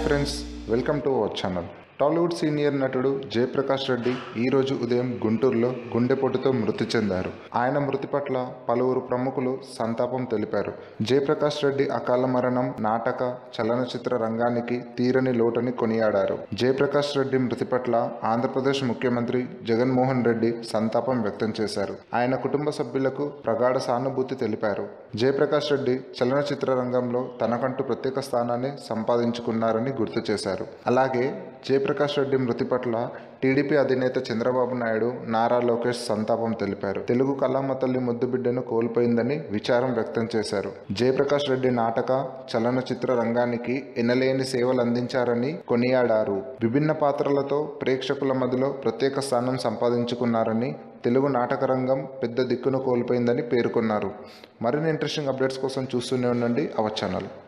friends welcome to our channel Tollywood senior నటుడు జయప్రకాష్ రెడ్డి ఈరోజు ఉదయం గుంటూరులో గుండెపోటుతో మృతి చెందారు ఆయన మృతి పట్ల పలువురు ప్రముఖులు సంతాపం తెలిపారు జయప్రకాష్ రెడ్డి అకాల మరణం నాటక చలనచిత్ర రంగానికి తీరని లోటని కొనియాడారు జయప్రకాష్ రెడ్డి మృతి పట్ల ఆంధ్రప్రదేశ్ ముఖ్యమంత్రి జగన్మోహన్ రెడ్డి సంతాపం వ్యక్తం చేశారు ఆయన కుటుంబ సభ్యులకు ప్రగాఢ సానుభూతి తెలిపారు జయప్రకాష్ రెడ్డి చలనచిత్ర రంగంలో తనకంటూ ప్రత్యేక స్థానాన్ని సంపాదించుకున్నారని గుర్తు చేశారు అలాగే జయప్రకాష్ రెడ్డి మృతి పట్ల టీడీపీ అధినేత చంద్రబాబు నాయుడు నారా లోకేష్ సంతాపం తెలిపారు తెలుగు కళామ తల్లి ముద్దు బిడ్డను కోల్పోయిందని విచారం వ్యక్తం చేశారు జయప్రకాష్ రెడ్డి నాటక చలనచిత్ర రంగానికి ఎనలేని సేవలు అందించారని కొనియాడారు విభిన్న పాత్రలతో ప్రేక్షకుల మధ్యలో ప్రత్యేక స్థానం సంపాదించుకున్నారని తెలుగు నాటక రంగం పెద్ద దిక్కును కోల్పోయిందని పేర్కొన్నారు మరిన్ని ఇంట్రెస్టింగ్ అప్డేట్స్ కోసం చూస్తూనే ఉండండి అవర్ ఛానల్